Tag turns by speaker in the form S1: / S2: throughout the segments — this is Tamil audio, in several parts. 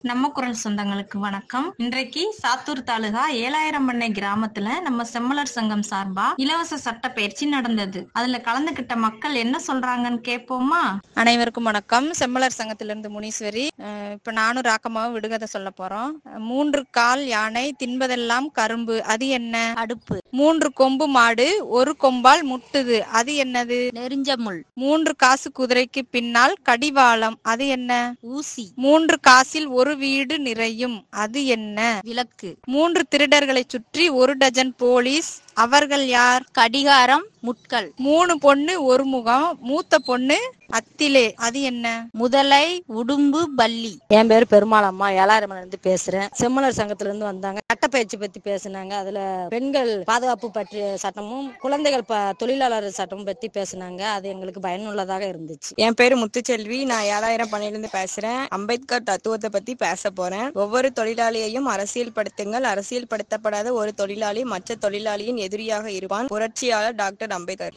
S1: நம்ம குரல் சொந்தங்களுக்கு வணக்கம் இன்றைக்கு சாத்தூர் தாலுகா ஏழாயிரம் பண்ணை கிராமத்துல நம்ம செம்மலர் சங்கம் சார்பா இலவச சட்ட பயிற்சி நடந்தது அதுல கலந்துகிட்ட மக்கள் என்ன சொல்றாங்கன்னு கேட்போமா
S2: அனைவருக்கும் வணக்கம் செம்மலர் சங்கத்திலிருந்து முனீஸ்வரி அஹ் இப்ப நானும் ராக்கமாவும் விடுகதை சொல்ல போறோம் மூன்று கால் யானை தின்பதெல்லாம் கரும்பு அது என்ன
S3: அடுப்பு
S2: மூன்று கொம்பு மாடு ஒரு கொம்பால் முட்டுது அது என்னது
S3: நெறிஞ்ச முள்
S2: மூன்று காசு குதிரைக்கு பின்னால் கடிவாளம் அது என்ன
S3: ஊசி
S2: மூன்று காசில் ஒரு வீடு நிறையும் அது என்ன
S3: விளக்கு
S2: மூன்று திருடர்களை சுற்றி ஒரு டஜன் போலீஸ் அவர்கள் யார்
S3: கடிகாரம் முட்கள்
S2: மூணு பொண்ணு ஒரு முகம் மூத்த பொண்ணு அத்திலே அது என்ன
S3: முதலை உடும்பு பல்லி
S4: என் பேரு பெருமாளம்மா ஏழாயிரம் இருந்து பேசுறேன் செம்மலர் சங்கத்துல இருந்து வந்தாங்க சட்டப்பயிற்சி பத்தி பேசுனாங்க அதுல பெண்கள் பாதுகாப்பு பற்றிய சட்டமும் குழந்தைகள் ப- தொழிலாளர் சட்டமும் பத்தி பேசுனாங்க அது எங்களுக்கு பயனுள்ளதாக இருந்துச்சு
S5: என் பேரு முத்துச்செல்வி நான் ஏழாயிரம் பணியிலிருந்து பேசுறேன் அம்பேத்கர் தத்துவத்தை பத்தி பேச போறேன் ஒவ்வொரு தொழிலாளியையும் அரசியல் படுத்துங்கள் அரசியல் படுத்தப்படாத ஒரு தொழிலாளி மற்ற தொழிலாளியின் எதிரியாக இருப்பான் புரட்சியாளர் டாக்டர் அம்பேத்கர்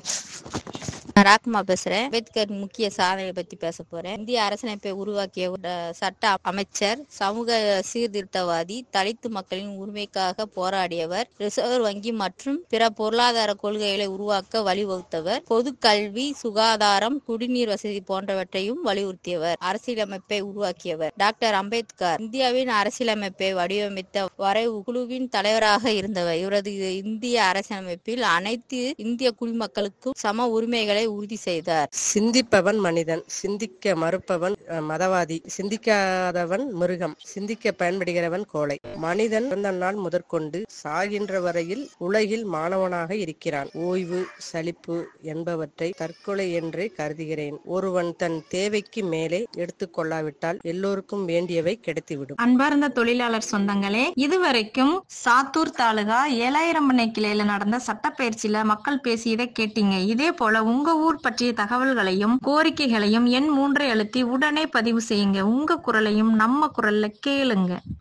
S3: நான் ராக்குமா பேசுறேன் அம்பேத்கர் முக்கிய சாதனை பத்தி பேச போறேன் இந்திய அரசமைப்பை உருவாக்கிய ஒரு சட்ட அமைச்சர் சமூக சீர்திருத்தவாதி தலித்து மக்களின் உரிமைக்காக போராடியவர் ரிசர்வ் வங்கி மற்றும் பிற பொருளாதார கொள்கைகளை உருவாக்க வழிவகுத்தவர் பொது கல்வி சுகாதாரம் குடிநீர் வசதி போன்றவற்றையும் வலியுறுத்தியவர் அரசியலமைப்பை உருவாக்கியவர் டாக்டர் அம்பேத்கர் இந்தியாவின் அரசியலமைப்பை வடிவமைத்த வரைவு குழுவின் தலைவராக இருந்தவர் இவரது இந்திய அரசியலமைப்பில் அனைத்து இந்திய குடிமக்களுக்கும் சம உரிமைகளை உறுதி செய்தார்
S6: சிந்திப்பவன் மனிதன் சிந்திக்க மறுப்பவன் அஹ், மதவாதி சிந்திக்காதவன் மிருகம் சிந்திக்க பயன்படுகிறவன் கோழை மனிதன் பிறந்த நாள் முதற்கொண்டு சாகின்ற வரையில் உலகில் மாணவனாக இருக்கிறான் ஓய்வு சலிப்பு என்பவற்றை தற்கொலை என்றே கருதுகிறேன் ஒருவன் தன் தேவைக்கு மேலே எடுத்துக்கொள்ளாவிட்டால் எல்லோருக்கும் வேண்டியவை கிடைத்துவிடும்
S1: அன்பார்ந்த தொழிலாளர் சொந்தங்களே இதுவரைக்கும் சாத்தூர் தாலுகா ஏழாயிரம் பண்ணை கிளையில நடந்த சட்டப்பயிற்சியில மக்கள் பேசியதை கேட்டீங்க இதே போல உங்க ஊர் பற்றிய தகவல்களையும் கோரிக்கைகளையும் எண் மூன்றை அழுத்தி உடனே பதிவு செய்யுங்க உங்க குரலையும் நம்ம குரல்ல கேளுங்க